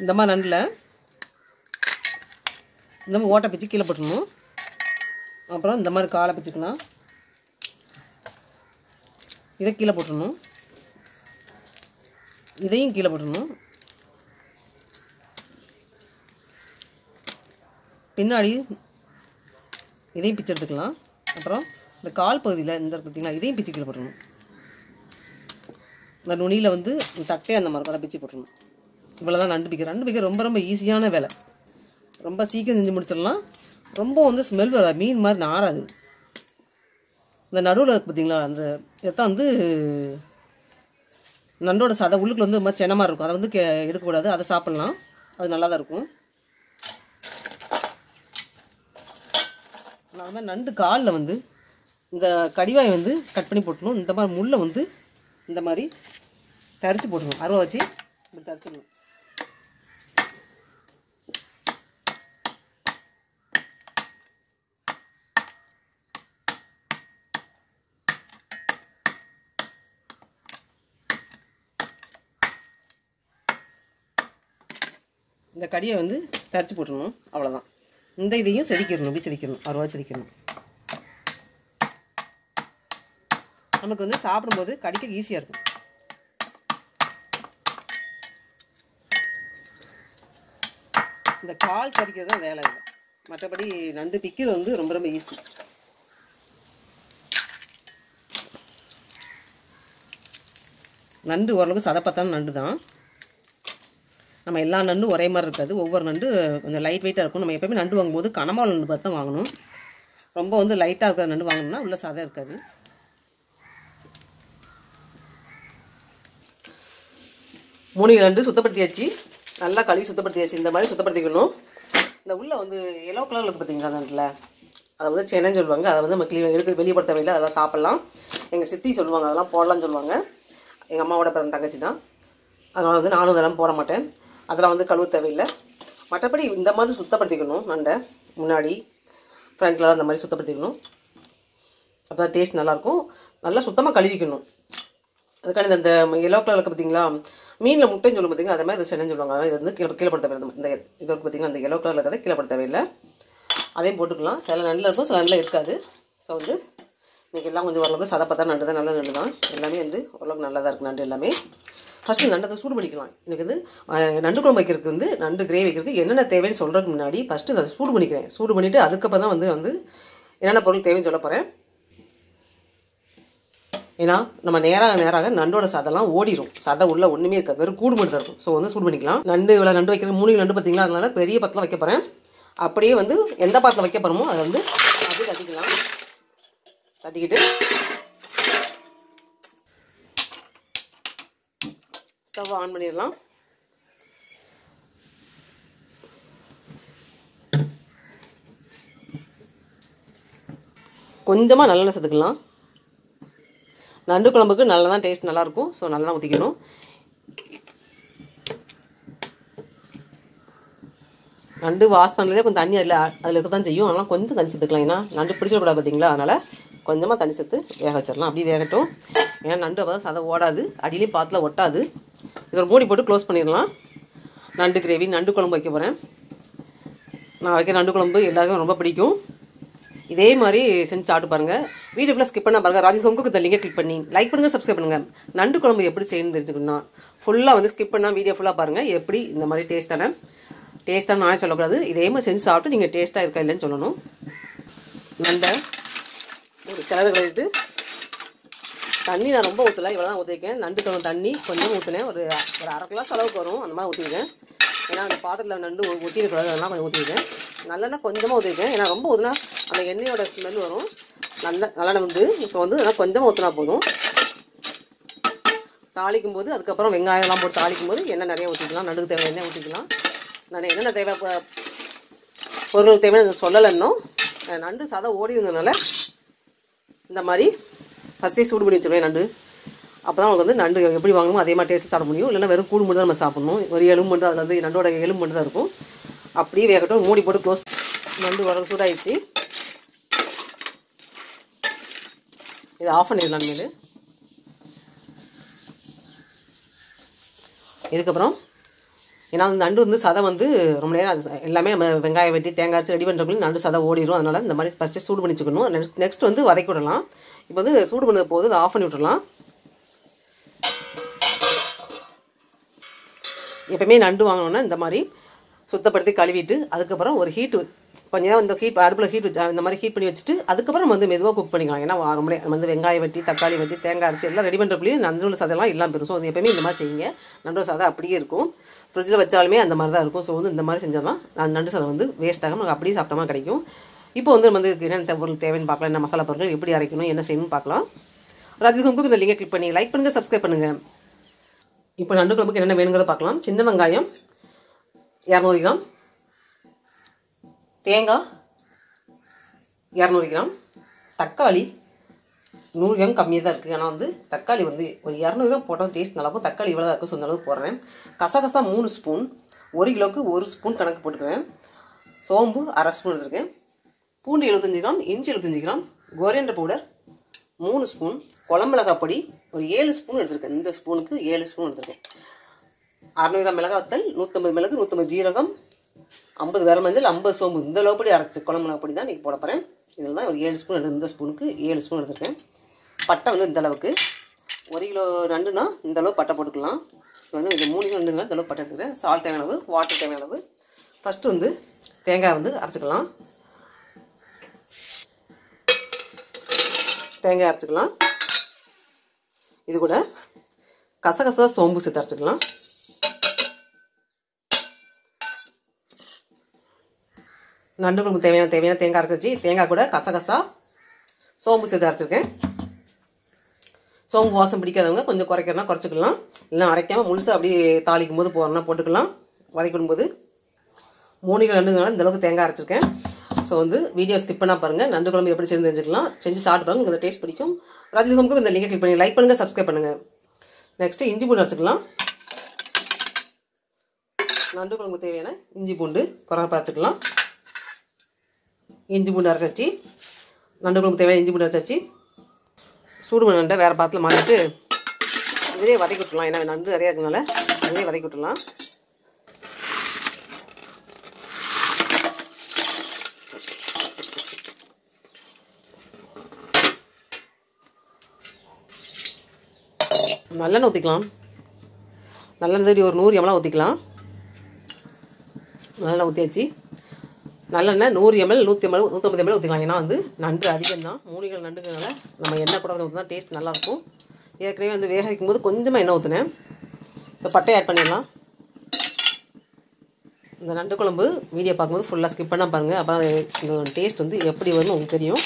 இந்த மாதிரி நண்டில் இந்த மாதிரி ஓட்டை பிச்சு கீழே போட்டுடணும் அப்புறம் இந்த மாதிரி காலை பிச்சுக்கலாம் இதை கீழே போட்டுடணும் இதையும் கீழே போட்டுடணும் பின்னாடி இதையும் பிச்சு எடுத்துக்கலாம் அப்புறம் இந்த கால் பகுதியில் இந்த இருக்கு பார்த்தீங்களா இதையும் பிச்சு கீழே போட்டுடணும் இந்த நுனியில் வந்து தட்டே அந்த மாதிரி இருக்கும் அதை பிச்சு போட்டுடணும் இவ்வளோ தான் நண்டு பிக்க நண்டு பிக்க ரொம்ப ரொம்ப ஈஸியான வேலை ரொம்ப சீக்கிரம் செஞ்சு முடிச்சிடலாம் ரொம்ப வந்து ஸ்மெல் வராது மீன் மாதிரி நாராது இந்த நடுவில் இருக்கு பார்த்தீங்களா அந்த இதைத்தான் வந்து நண்டோட சதை உள்ளுக்குள்ள வந்து ஒரு மாதிரி சென்ன மாதிரி இருக்கும் அதை வந்து கே எடுக்கக்கூடாது அதை சாப்பிட்லாம் அது நல்லா தான் இருக்கும் நான் அது மாதிரி நண்டு காலில் வந்து இந்த கடிவாயை வந்து கட் பண்ணி போட்டணும் இந்த மாதிரி முள்ளை வந்து இந்த மாதிரி தரிச்சு போட்டுக்கணும் அருவா வச்சு இப்படி தரிச்சிடணும் இந்த கடியை வந்து தரிச்சு போட்டுடணும் அவ்வளோதான் இந்த இதையும் செதுக்கிடணும் இப்படி செதுக்கிடணும் அருவா செதுக்கிடணும் நமக்கு வந்து சாப்பிடும்போது கடிக்க ஈஸியாக இருக்கும் இந்த கால் சரிக்கிறது தான் வேலை இல்லை மற்றபடி நண்டு பிக்கிறது வந்து ரொம்ப ரொம்ப ஈஸி நண்டு ஓரளவுக்கு சதப்பத்தான நண்டு தான் நம்ம எல்லா நண்டும் ஒரே மாதிரி இருக்காது ஒவ்வொரு நண்டு கொஞ்சம் லைட் வெயிட்டாக இருக்கும் நம்ம எப்பயுமே நண்டு வாங்கும்போது கனமால் நண்டு பார்த்து தான் வாங்கணும் ரொம்ப வந்து லைட்டாக இருக்கிற நண்டு வாங்கணும்னா உள்ள சதை இருக்காது மூணு நண்டு சுத்தப்படுத்தியாச்சு நல்லா கழுவி சுத்தப்படுத்தியாச்சு இந்த மாதிரி சுத்தப்படுத்திக்கணும் இந்த உள்ள வந்து எல்லோ கலரில் இருக்குது பார்த்தீங்களா நண்டில் அதை வந்து சென்னைன்னு சொல்லுவாங்க அதை வந்து நம்ம கிளீன் எடுத்து வெளியே தேவையில்லை அதெல்லாம் சாப்பிட்லாம் எங்கள் சித்தி சொல்லுவாங்க அதெல்லாம் போடலாம்னு சொல்லுவாங்க எங்கள் அம்மாவோட பிறந்த தங்கச்சி தான் அதனால் வந்து நானும் அதெல்லாம் போட மாட்டேன் அதெல்லாம் வந்து கழுவ தேவையில்லை மற்றபடி இந்த மாதிரி சுத்தப்படுத்திக்கணும் நண்டை முன்னாடி ஃப்ரண்ட்லாம் அந்த மாதிரி சுத்தப்படுத்திக்கணும் அப்போ டேஸ்ட் நல்லாயிருக்கும் நல்லா சுத்தமாக கழுவிக்கணும் அதுக்காண்டி இந்த எல்லோ கலர் இருக்குது பார்த்தீங்களா மீனில் முட்டைன்னு சொல்லும் பார்த்தீங்களா அதே மாதிரி இது சென்னைன்னு சொல்லுவாங்க இது வந்து கீழே கீழே படுத்த தேவையில்லை இந்த இது இருக்கு பார்த்தீங்கன்னா அந்த எல்லோ கலரில் இருக்கிறத கீழே படுத்த தேவையில்லை அதையும் போட்டுக்கலாம் சில நண்டில் இருக்கும் சில நண்டில் இருக்காது ஸோ வந்து இன்றைக்கி எல்லாம் கொஞ்சம் ஓரளவுக்கு சதப்பத்தா நண்டு தான் நல்ல நண்டு தான் எல்லாமே வந்து ஓரளவுக்கு நல்லா தான் இருக்குது நண்டு எல்லாமே ஃபஸ்ட்டு நண்டை சூடு பண்ணிக்கலாம் எனக்கு வந்து அஹ், நண்டு குழம்பு வைக்கிறதுக்கு வந்து நண்டு கிரேவி வைக்கிறதுக்கு என்னென்ன தேவைன்னு சொல்கிறதுக்கு முன்னாடி ஃபஸ்ட்டு அதை சூடு பண்ணிக்கிறேன் சூடு பண்ணிவிட்டு அதுக்கப்புறம் தான் வந்து வந்து என்னென்ன பொருள் தேவைன்னு சொல்ல போகிறேன் ஏன்னா நம்ம நேராக நேராக நண்டோட சதெல்லாம் ஓடிடும் சதை உள்ள ஒன்றுமே இருக்காது வெறும் கூடு மட்டும் தான் இருக்கும் ஸோ வந்து சூடு பண்ணிக்கலாம் நண்டு இவ்வளோ நண்டு வைக்கிறது மூணு கிலோ நண்டு பார்த்தீங்களா அதனால பெரிய பத்தில் வைக்க போகிறேன் அப்படியே வந்து எந்த பாத்திரம் வைக்க போகிறோமோ அதை வந்து அப்படியே தட்டிக்கலாம் தட்டிக்கிட்டு ஸ்டவ் ஆன் பண்ணிடலாம் கொஞ்சமாக நல்லெண்ணெய் சேர்த்துக்கலாம் நண்டு குழம்புக்கு நல்லா தான் டேஸ்ட் நல்லாயிருக்கும் ஸோ நல்லா ஊற்றிக்கணும் நண்டு வாஷ் பண்ணுறதே கொஞ்சம் தண்ணி அதில் அதில் இருக்க தான் செய்யும் ஆனால் கொஞ்சம் தண்ணி சேர்த்துக்கலாம் ஏன்னா நண்டு பிடிச்சிடக்கூடாது பார்த்தீங்களா அதனால் கொஞ்சமாக தண்ணி சேர்த்து வேக வச்சிடலாம் அப்படியே வேகட்டும் ஏன்னா நண்டு அப்போ தான் சதை ஓடாது அடியிலையும் பாத்தில் ஒட்டாது இதை ஒரு மூடி போட்டு க்ளோஸ் பண்ணிடலாம் நண்டு கிரேவி நண்டு குழம்பு வைக்க போகிறேன் நான் வைக்கிற நண்டு குழம்பு எல்லாருக்கும் ரொம்ப பிடிக்கும் இதே மாதிரி செஞ்சு சாப்பிட்டு பாருங்கள் வீடியோ ஃபுல்லாக ஸ்கிப் பண்ண பாருங்கள் ராஜி ஹோம்க்கு இந்த லிங்கை கிளிக் பண்ணி லைக் பண்ணுங்கள் சப்ஸ்கிரைப் பண்ணுங்கள் நண்டு குழம்பு எப்படி செய்யணும்னு தெரிஞ்சுக்கணும் ஃபுல்லாக வந்து ஸ்கிப் பண்ணால் வீடியோ ஃபுல்லாக பாருங்கள் எப்படி இந்த மாதிரி டேஸ்ட்டான டேஸ்ட்டாக நானே சொல்லக்கூடாது இதே மாதிரி செஞ்சு சாப்பிட்டு நீங்கள் டேஸ்ட்டாக இருக்கா இல்லைன்னு சொல்லணும் நண்டை ஒரு கிளறு கிளறிட்டு தண்ணி நான் ரொம்ப ஊற்றல இவ்வளோ தான் ஊற்றிருக்கேன் நண்டு குழம்பு தண்ணி கொஞ்சம் ஊற்றினேன் ஒரு ஒரு அரை கிளாஸ் அளவுக்கு வரும் அந்த மாதிரி ஊற்றிருக்கேன் ஏன்னா அந்த பாத்திரத்தில் நண்டு ஒட்டிடக்கூடாது அதெல்லாம் கொஞ்சம் ஊற்றிருக்கேன் நல்லெண்ணெய் கொஞ்சமாக ஊற்றிருக்கேன் ஏன்னா ரொம்ப ஊற்றினா அந்த எண்ணெயோட ஸ்மெல் வரும் நல்ல நல்லெண்ணெய் வந்து ஸோ வந்து அதனால் கொஞ்சமாக ஊற்றினா போதும் தாளிக்கும் போது அதுக்கப்புறம் வெங்காயம்லாம் போட்டு தாளிக்கும் போது எண்ணெய் நிறைய ஊற்றிக்கலாம் நடுக்கு தேவை எண்ணெய் ஊற்றிக்கலாம் நான் என்னென்ன தேவை ப- பொருள் தேவைன்னு சொல்லலை இன்னும் அஹ் நண்டு சாதம் ஓடி இருந்ததுனால இந்த மாதிரி ஃபஸ்ட்டே சூடு பண்ணி வச்சிருவேன் நண்டு அப்போ தான் உங்களுக்கு வந்து நண்டு எப்படி வாங்கணுமோ அதே மாதிரி டேஸ்ட் சாப்பிட முடியும் இல்லைன்னா வெறும் கூடு மட்டும் தான் நம்ம சாப்பிடணும் ஒரு எலும்பு மட்டும் அதில் வந்து நண்டோட எலும்பு மட்டும் தான் இருக்கும் அப்படியே வேகட்டும் மூடி போட்டு க்ளோஸ் நண்டு வர சூடாயிடுச்சு இதை ஆஃப் பண்ணிடலாம் மேலே இதுக்கப்புறம் ஏன்னா அந்த நண்டு வந்து சதை வந்து ரொம்ப நேரம் அது ச- எல்லாமே நம்ம வெங்காயம் வெட்டி தேங்காய் அரைச்சி ரெடி பண்ணுறதுக்குள்ள நண்டு சதை ஓடிடும் அதனால் இந்த மாதிரி ஃபஸ்ட்டு சூடு பண்ணி வச்சுக்கணும் நெக்ஸ்ட் வந்து வதக்கி விடலாம் இப்போ வந்து சூடு பண்ணது போது அதை ஆஃப் பண்ணி விட்டுறலாம் எப்பவுமே நண்டு வாங்கினோன்னா இந்த மாதிரி சுத்தப்படுத்தி கழுவிட்டு அதுக்கப்புறம் ஒரு ஹீட்டு கொஞ்ச நேரம் இந்த ஹீட் அடுப்பில் ஹீட் வச்சு இந்த மாதிரி ஹீட் பண்ணி வச்சுட்டு அதுக்கப்புறம் நம்ம வந்து மெதுவாக குக் பண்ணிக்கலாம் ஏன்னா வா- ரொம்ப நம்ம வந்து வெங்காயம் வெட்டி தக்காளி வெட்டி தேங்காய் அரைச்சி எல்லாம் ரெடி பண்ணுறப்பலையும் நண்டு சதெல்லாம் இல்லாமல் போயிடும் ஸோ அது எப்பவுமே இந்த மாதிரி செய்யுங்க நண்டு சாதம் அப்படியே இருக்கும் ஃப்ரிட்ஜில் வச்சாலுமே அந்த மாதிரி தான் இருக்கும் ஸோ வந்து இந்த மாதிரி செஞ்சால் தான் அந்த நண்டு சாதம் வந்து வேஸ்ட் ஆகாமல் நமக்கு அப்படியே சாப்பிட்டோமா கிடைக்கும் இப்போ வந்து நம்ம வந்து என்னென்ன பொருள் தேவைன்னு பார்க்கலாம் என்ன மசாலா பொருட்கள் எப்படி அரைக்கணும் என்ன செய்யணும்னு பார்க்கலாம் ராஜிகும்புக்கு இந்த லிங்கை கிளிக் பண்ணி லைக் பண்ணுங்கள் சப்ஸ்கிரைப் பண்ணுங்கள் இப்போ நண்டு குழம்புக்கு என்னென்ன வேணுங்கிறத பார்க்கலாம் சின்ன வெங்காயம் இரநூறு கிராம் தேங்காய் இரநூறு கிராம் தக்காளி நூறு கிராம் கம்மியாக தான் இருக்குது ஆனால் வந்து தக்காளி வந்து ஒரு இரநூறு கிராம் போட்டால் டேஸ்ட் நல்லாயிருக்கும் தக்காளி இவ்வளோ தான் இருக்கும் சொன்ன அளவுக்கு போடுறேன் கசகசா மூணு ஸ்பூன் ஒரு கிலோவுக்கு ஒரு ஸ்பூன் கணக்கு போட்டுக்கிறேன் சோம்பு அரை ஸ்பூன் எடுத்துருக்கேன் பூண்டு எழுபத்தஞ்சு கிராம் இஞ்சி எழுபத்தஞ்சு கிராம் கோரியண்டர் பவுடர் மூணு ஸ்பூன் குழம்புலகாய் பொடி ஒரு ஏழு ஸ்பூன் எடுத்திருக்கேன் இந்த ஸ்பூனுக்கு ஏழு ஸ்பூன் எடுத்திருக்கேன் அறநூறு கிராம் மிளகாய் வத்தல் நூற்றம்பது மிளகு நூற்றம்பது ஜீரகம் ஐம்பது வேற மஞ்சள் ஐம்பது சோம்பு இந்த அளவுப்படி அரைச்சி குழம்பு மிளகாய் பொடி தான் இன்றைக்கி போட போகிறேன் இதில் தான் ஒரு ஏழு ஸ்பூன் எடுத்து இந்த ஸ்பூனுக்கு ஏழு ஸ்பூன் எடுத்துருக்கேன் பட்டை வந்து இந்த அளவுக்கு ஒரு கிலோ நண்டுனா இந்த அளவு பட்டை போட்டுக்கலாம் இது வந்து இது மூணு கிலோ நண்டுங்களா இந்த அளவுக்கு பட்டை எடுத்துக்கிறேன் சால்ட் தேவையான அளவு வாட்டர் தேவையான அளவு ஃபஸ்ட்டு வந்து தேங்காய் வந்து அரைச்சிக்கலாம் தேங்காய் அரைச்சிக்கலாம் இது கூட கசகசா சோம்பு சேர்த்து அரைச்சிக்கலாம் நண்டு குழம்பு தேவையான தேவையான தேங்காய் அரைச்சி வச்சு தேங்காய் கூட கசகசா சோம்பு சேர்த்து அரைச்சிருக்கேன் சோம்பு வாசம் பிடிக்காதவங்க கொஞ்சம் குறைக்கிறனா குறைச்சிக்கலாம் இல்லை அரைக்காமல் முழுசாக அப்படியே தாளிக்கும் போது போடணும்னா போட்டுக்கலாம் வதக்கி விடும்போது மூணு கிலோ நண்டுங்கனால இந்த அளவுக்கு தேங்காய் அரைச்சிருக்கேன் ஸோ வந்து வீடியோ ஸ்கிப் பண்ணால் பாருங்கள் நண்டு குழம்பு எப்படி செஞ்சு தெரிஞ்சுக்கலாம் செஞ்சு சாப்பிட்டு பாருங்க உங்களுக்கு டேஸ்ட் பிடிக்கும் ராஜி ஹோம்க்கு இந்த லிங்கை கிளிக் பண்ணி லைக் பண்ணுங்கள் சப்ஸ்கிரைப் பண்ணுங்கள் நெக்ஸ்ட்டு இஞ்சி பூண்டு அரைச்சிக்கலாம் நண்டு குழம்புக்கு தேவையான இஞ்சி பூண்டு குறப்பா அரைச்சிக்கலாம் இஞ்சி பூண்டு அரைச்சாச்சு நண்டு குழம்பு தேவையான இஞ்சி பூண்டு அரைச்சாச்சு சூடு பண்ண நண்டை வேறு பாத்தில் மாற்றிட்டு இதுலேயே வதக்கி விட்டுலாம் ஏன்னா நண்டு நிறையா இருக்கனால அதுலேயே வதக்கி விட்டுலாம் நல்லெண்ணெய் ஊற்றிக்கலாம் நல்லெண்ணெய் ஒரு நூறு எம்எல்லாம் ஊற்றிக்கலாம் நல்லெண்ணெய் ஊற்றியாச்சு நல்லெண்ணெய் நூறு எம்எல் நூற்றி எம்எல் நூற்றம்பது எம்எல் ஊற்றிக்கலாம் ஏன்னா வந்து நண்டு அதிகம் தான் மூலிகள் நண்டுங்கிறனால நம்ம எண்ணெய் கூட ஊற்றினா டேஸ்ட் நல்லாயிருக்கும் ஏற்கனவே வந்து வேக வைக்கும் போது கொஞ்சமாக எண்ணெய் ஊற்றினேன் இப்போ பட்டை ஆட் பண்ணிடலாம் இந்த நண்டு குழம்பு வீடியோ பார்க்கும்போது ஃபுல்லாக ஸ்கிப் பண்ணால் பாருங்கள் அப்போ இந்த டேஸ்ட் வந்து எப்படி வரும்னு உங்களுக்கு தெரியும்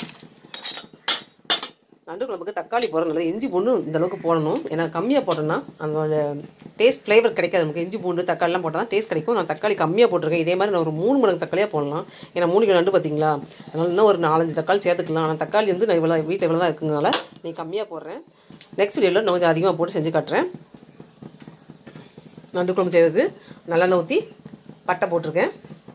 நண்டு குழம்புக்கு தக்காளி போடுறது நல்லது இஞ்சி பூண்டு இந்த அளவுக்கு போடணும் ஏன்னா கம்மியாக போட்டோம்னா அதோட டேஸ்ட் ஃப்ளேவர் கிடைக்காது நமக்கு இஞ்சி பூண்டு தக்காளிலாம் போட்டால் தான் டேஸ்ட் கிடைக்கும் நான் தக்காளி கம்மியாக போட்டிருக்கேன் இதே மாதிரி நான் ஒரு மூணு மடங்கு தக்காளியாக போடலாம் ஏன்னா மூணு கிலோ நண்டு பார்த்தீங்களா அதனால இன்னும் ஒரு நாலஞ்சு தக்காளி சேர்த்துக்கலாம் ஆனால் தக்காளி வந்து நான் இவ்வளோ வீட்டில் இவ்வளோ தான் இருக்குங்கனால நீ கம்மியாக போடுறேன் நெக்ஸ்ட் வீடியோவில் நான் கொஞ்சம் அதிகமாக போட்டு செஞ்சு காட்டுறேன் நண்டு குழம்பு செய்யறதுக்கு நல்லெண்ணெய் ஊற்றி பட்டை போட்டிருக்கேன்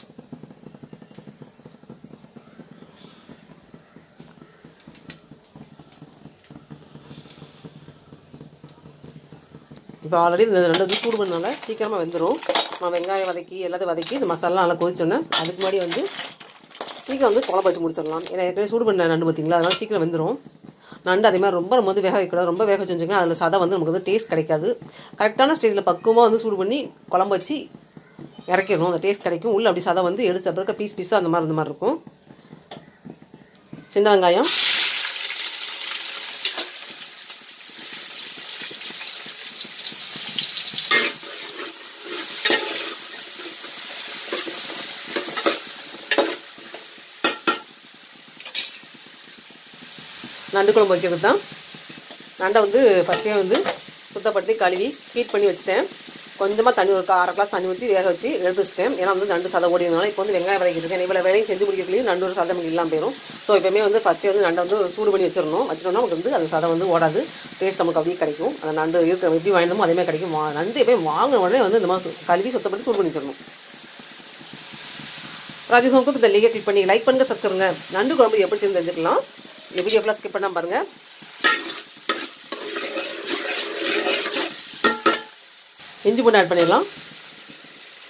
இப்போ ஆல்ரெடி இந்த ரெண்டு வந்து சூடு பண்ணனால சீக்கிரமாக வெந்துடும் நான் வெங்காயம் வதக்கி எல்லாத்தையும் வதக்கி இந்த மசாலா நல்லா கொதிச்சோன்னே அதுக்கு முன்னாடி வந்து சீக்கிரம் வந்து குழம்பு வச்சு முடிச்சிடலாம் ஏன்னா ஏற்கனவே சூடு பண்ண நண்டு பார்த்தீங்களா அதனால் சீக்கிரம் வெந்துடும் நண்டு அதே மாதிரி ரொம்ப நம்ம வந்து வேக வைக்கூடாது ரொம்ப வேக வச்சு வச்சுங்கன்னா அதில் சதை வந்து நமக்கு வந்து டேஸ்ட் கிடைக்காது கரெக்டான ஸ்டேஜில் பக்குவமாக வந்து சூடு பண்ணி குழம்பு வச்சு இறக்கிடணும் அந்த டேஸ்ட் கிடைக்கும் உள்ள அப்படி சதை வந்து எடுத்து அப்படி இருக்க பீஸ் பீஸாக அந்த மாதிரி இந்த மாதிரி இருக்கும் சின்ன வெங்காயம் நண்டு குழம்பு வைக்கிறது தான் நண்டை வந்து ஃபஸ்ட்டே வந்து சுத்தப்படுத்தி கழுவி ஹீட் பண்ணி வச்சுட்டேன் கொஞ்சமாக தண்ணி ஒரு அரை கிளாஸ் தண்ணி ஊற்றி வேக வச்சு எடுத்து வச்சுட்டேன் ஏன்னா வந்து நண்டு சதை ஓடினால இப்போ வந்து வெங்காயம் வதக்கிட்டு இருக்கேன் இவ்வளோ வேலையும் செஞ்சு முடிக்கிறதுலையும் நண்டு ஒரு சதை நமக்கு இல்லாமல் போயிடும் ஸோ எப்பவுமே வந்து ஃபஸ்ட்டே வந்து நண்டை வந்து சூடு பண்ணி வச்சிடணும் வச்சிட்டோம்னா நமக்கு வந்து அந்த சதை வந்து ஓடாது டேஸ்ட் நமக்கு அப்படியே கிடைக்கும் அந்த நண்டு இருக்கிற எப்படி வாங்கினோமோ அதே மாதிரி கிடைக்கும் வா- நண்டு எப்பயும் வாங்கின உடனே வந்து இந்த மாதிரி சு- கழுவி சுத்தப்படுத்தி சூடு பண்ணி வச்சிடணும் ராஜி ஹோம்க்கு இந்த லிங்கை கிளிக் பண்ணி லைக் பண்ணுங்க சப்ஸ்கிரைப் பண்ணுங்க நண்டு குழம்பு எப்படி செஞ்சு தெரிஞ்சுக்கலாம் இந்த வீடியோ ஃபுல்லாக ஸ்கிப் பண்ணாம பாருங்க இஞ்சி பூண்டு ஆட் பண்ணிடலாம்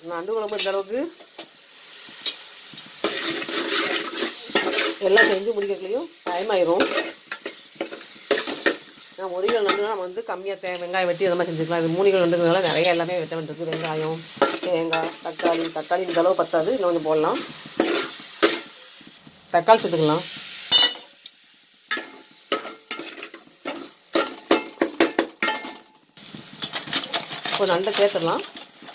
நண்டு குழம்பு இந்த அளவுக்கு எல்லாம் செஞ்சு முடிக்கிறதுலையும் டைம் ஆயிரும் நான் ஒரு கிலோ நண்டுனா நம்ம வந்து கம்மியாக தே வெங்காயம் வெட்டி அந்த மாதிரி செஞ்சுக்கலாம் இது மூணு கிலோ நண்டுனால நிறைய எல்லாமே வெட்ட வேண்டியது வெங்காயம் தேங்காய் தக்காளி தக்காளி இந்த அளவு பத்தாது இன்னும் கொஞ்சம் போடலாம் தக்காளி சேர்த்துக்கலாம் இப்போ நண்டை சேர்த்துடலாம்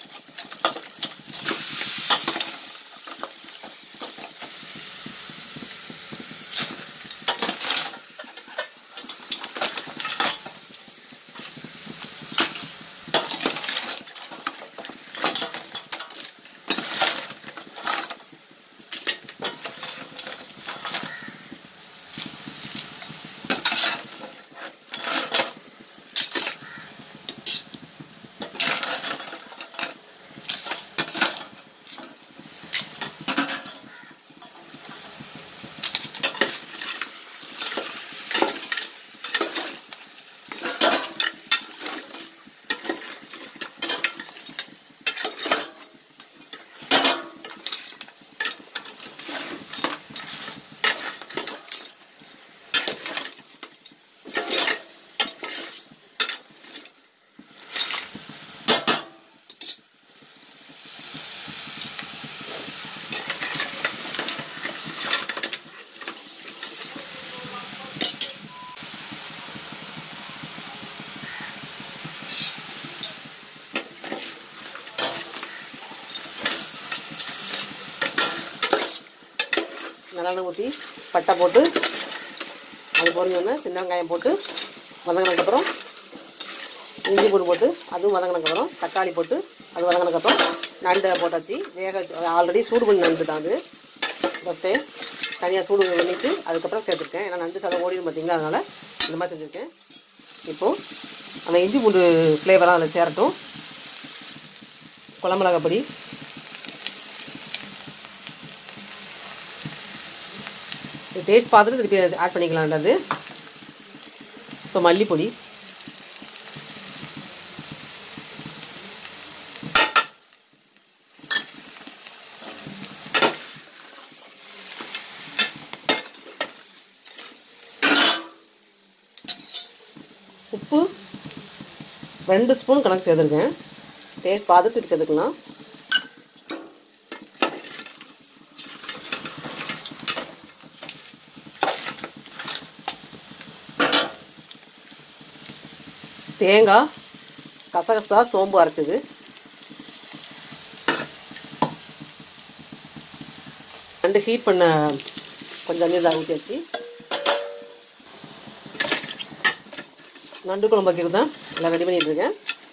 நல்லெண்ணெய் ஊற்றி பட்டை போட்டு அது பொரிஞ்சோடனே சின்ன வெங்காயம் போட்டு வதங்கினதுக்கப்புறம் இஞ்சி பூண்டு போட்டு அதுவும் வதங்கினதுக்கப்புறம் தக்காளி போட்டு அது வதங்கினதுக்கப்புறம் நண்டை போட்டாச்சு வேக வச்சு ஆல்ரெடி சூடு பண்ணி நண்டு தான் அது ஃபஸ்ட்டே தனியாக சூடு பண்ணிட்டு அதுக்கப்புறம் சேர்த்துருக்கேன் ஏன்னா நண்டு சாதம் ஓடிடும் பார்த்தீங்களா அதனால் இந்த மாதிரி செஞ்சுருக்கேன் இப்போது அந்த இஞ்சி பூண்டு ஃப்ளேவராக அதில் சேரட்டும் குழம்புலகா பொடி டேஸ்ட் பார்த்துட்டு திருப்பி ஆட் பண்ணிக்கலான்றது இப்போ மல்லிப்பொடி உப்பு ரெண்டு ஸ்பூன் கணக்கு சேர்த்துருக்கேன் டேஸ்ட் பார்த்து திருப்பி சேர்த்துக்கலாம் தேங்காய் கசகசா சோம்பு அரைச்சது ரெண்டு ஹீட் பண்ண கொஞ்சம் தண்ணி இதாக ஊற்றியாச்சு நண்டு குழம்பு வைக்கிறது தான் எல்லாம் ரெடி பண்ணிட்டு இருக்கேன்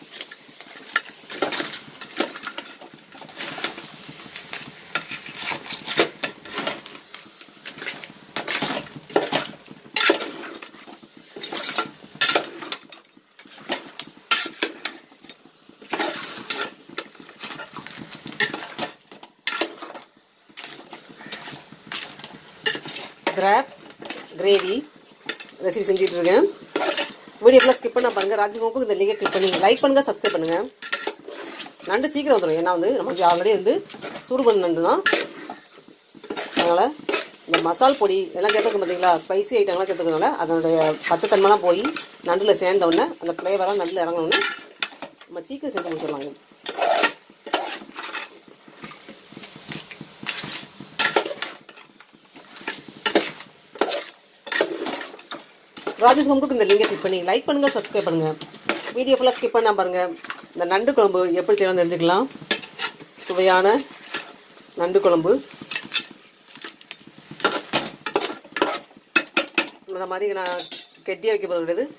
கிராப் கிரேவி ரெசிபி செஞ்சுட்டு இருக்கேன் வீடியோ ஃபுல்லாக ஸ்கிப் பண்ண பாருங்கள் ராஜ்குமாருக்கு இந்த லிங்கை கிளிக் பண்ணி லைக் பண்ணுங்கள் சப்ஸ்கிரைப் பண்ணுங்கள் நண்டு சீக்கிரம் வந்துடும் ஏன்னா வந்து நமக்கு ஆல்ரெடி வந்து சூடு பண்ண நண்டு தான் அதனால் இந்த மசால் பொடி எல்லாம் சேர்த்துக்கும் பார்த்தீங்களா ஸ்பைசி ஐட்டங்கள்லாம் சேர்த்துக்கிறதுனால அதனுடைய பத்து தன்மைலாம் போய் நண்டில் சேர்ந்த உடனே அந்த ஃப்ளேவராக நண்டில் இறங்கினோடனே நம்ம சீக்கிரம் செஞ்சு முடிச்சிடலாங்க ராஜேஷ் ஹோம்க்கு இந்த லிங்கை கிளிக் பண்ணி லைக் பண்ணுங்கள் சப்ஸ்கிரைப் பண்ணுங்கள் வீடியோ ஃபுல்லாக ஸ்கிப் பண்ணால் பாருங்கள் இந்த நண்டு குழம்பு எப்படி செய்யணும் தெரிஞ்சுக்கலாம் சுவையான நண்டு குழம்பு இந்த மாதிரி நான் கெட்டியாக வைக்க போகிறது கிடையாது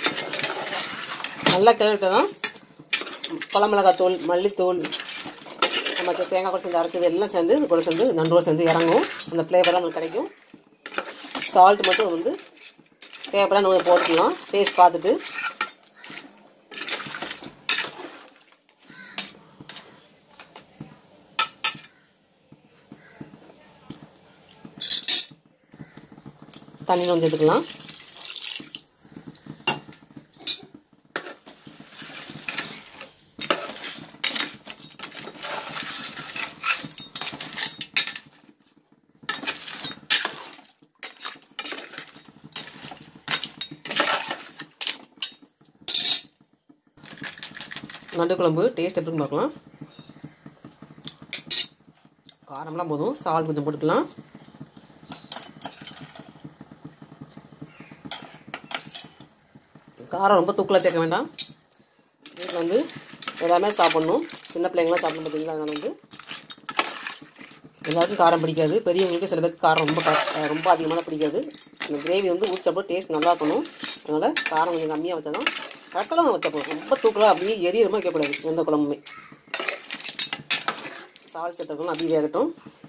நல்லா கிளறிட்டு தான் குழம்புலகாய் தூள் மல்லித்தூள் நம்ம சே- தேங்காய் கூட சேர்ந்து அரைச்சது எல்லாம் சேர்ந்து இது கூட சேர்ந்து நண்டோட சேர்ந்து இறங்கும் அந்த ஃப்ளேவர்லாம் நமக்கு கிடைக்கும் சால்ட் மட்டும் வந்து தேவைப்பட நம்ம போட்டுக்கலாம் டேஸ்ட் பார்த்துட்டு தண்ணி கொஞ்சம் எடுத்துக்கலாம் நண்டு குழம்பு டேஸ்ட் எப்படின்னு பார்க்கலாம் காரம்லாம் போதும் சால் கொஞ்சம் போட்டுக்கலாம் காரம் ரொம்ப தூக்கலாக சேர்க்க வேண்டாம் வீட்டில் வந்து எல்லாமே சாப்பிட்ணும் சின்ன பிள்ளைங்களாம் சாப்பிடணும் பார்த்தீங்களா அதனால் வந்து எல்லாருக்கும் காரம் பிடிக்காது பெரியவங்களுக்கு சில பேருக்கு காரம் ரொம்ப கா- ரொம்ப அதிகமான பிடிக்காது இந்த கிரேவி வந்து ஊற்றி சாப்பிட டேஸ்ட் நல்லா இருக்கணும் அதனால் காரம் கொஞ்சம் கம்மியாக வச்சா தான் கரெக்டாக வச்சா போதும் ரொம்ப தூக்கலாக அப்படியே எரியற மாதிரி வைக்கக்கூடாது எந்த குழம்புமே சால்ட் சேர்த்துக்கணும் அப்படியே வேகட்டும்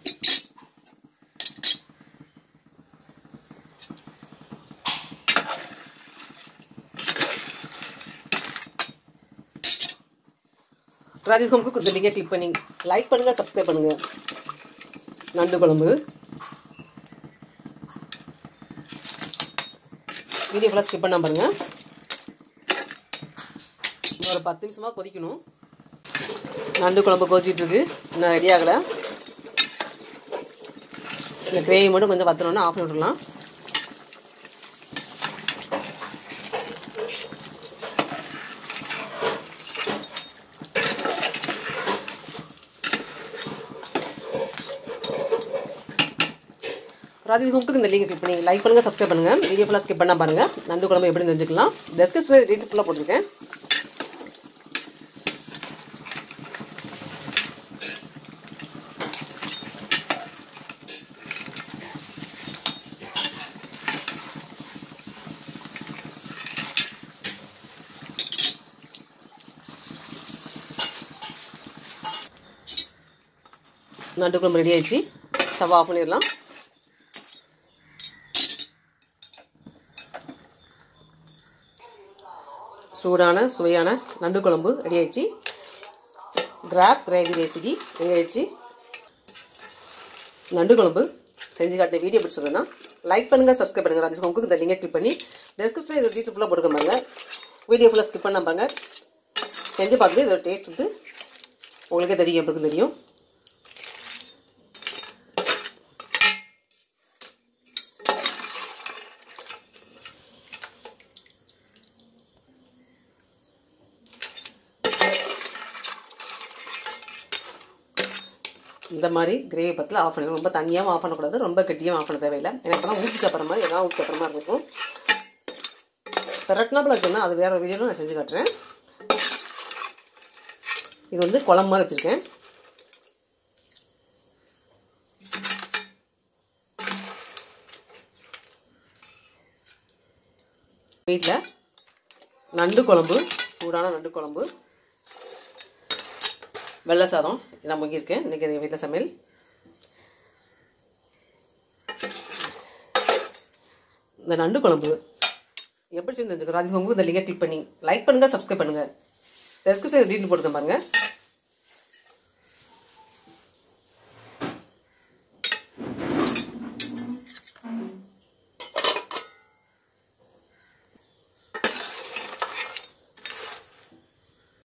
ராஜேஷ் ஹோம்க்கு இந்த லிங்கை கிளிக் பண்ணி லைக் பண்ணுங்கள் சப்ஸ்கிரைப் பண்ணுங்கள் நண்டு குழம்பு வீடியோ ஃபுல்லாக ஸ்கிப் பண்ணாம பாருங்க இன்னும் ஒரு பத்து நிமிஷமாக கொதிக்கணும் நண்டு குழம்பு கொதிச்சிட்டு இருக்கு இன்னும் ரெடி ஆகலை இந்த கிரேவி மட்டும் கொஞ்சம் வத்தணும்னா ஆஃப் பண்ணி விட்டுடலாம் ராஜேஷ் குமுக்கு இந்த லிங்க் கிளிக் பண்ணி லைக் பண்ணுங்க சப்ஸ்கிரைப் பண்ணுங்க வீடியோ ஃபுல்லாக ஸ்கிப் பண்ணா பாருங்க நண்டு குழம்பு எப்படி தெரிஞ்சுக்கலாம் டெஸ்கிரிப்ஷன் டீட்டெயில் ஃபுல்லாக போட்டிருக்கேன் நண்டு குழம்பு ரெடி ஆயிடுச்சு ஸ்டவ் ஆஃப் பண்ணிடலாம் சூடான சுவையான நண்டு குழம்பு ரெடி ஆயிடுச்சு கிராப் கிரேவி ரெசிபி ரெடி ஆயிடுச்சு நண்டு குழம்பு செஞ்சு காட்டின வீடியோ பிடிச்சிருந்தேன்னா லைக் பண்ணுங்கள் சப்ஸ்கிரைப் பண்ணுங்கள் ராஜேஷ் உங்களுக்கு இந்த லிங்கை கிளிக் பண்ணி டெஸ்கிரிப்ஷன் இது டீட்டெயில் ஃபுல்லாக போட்டுக்க பாருங்க வீடியோ ஃபுல்லாக ஸ்கிப் பண்ண பாருங்க செஞ்சு பார்த்துட்டு இதோட டேஸ்ட் வந்து உங்களுக்கே தெரியும் எப்படி இருக்குன்னு தெரியும் இந்த மாதிரி கிரேவி பத்தில் ஆஃப் பண்ணிக்கணும் ரொம்ப தண்ணியாகவும் ஆஃப் பண்ணக்கூடாது ரொம்ப கெட்டியாகவும் ஆஃப் பண்ண தேவையில்லை எனக்கு தான் ஊற்றி சாப்பிட்ற மாதிரி எதாவது ஊற்றி சாப்பிட்ற மாதிரி இருக்கும் திரட்டினாப்பில் இருக்குன்னா அது வேறு வீடியோவில் நான் செஞ்சு காட்டுறேன் இது வந்து குழம்பு மாதிரி வச்சுருக்கேன் வீட்டில் நண்டு குழம்பு சூடான நண்டு குழம்பு வெள்ளை சாதம் இதான் முங்கியிருக்கேன் இன்றைக்கி எங்கள் வீட்டில் சமையல் இந்த நண்டு குழம்பு எப்படி செஞ்சு தெரிஞ்சுக்கோ ராஜ்கோங்கு இந்த லிங்கை கிளிக் பண்ணி லைக் பண்ணுங்கள் சப்ஸ்கிரைப் பண்ணுங்கள் டெஸ்கிரிப்ஷன் டீட்டெயில் போட்டுருக்கேன் பாருங்கள்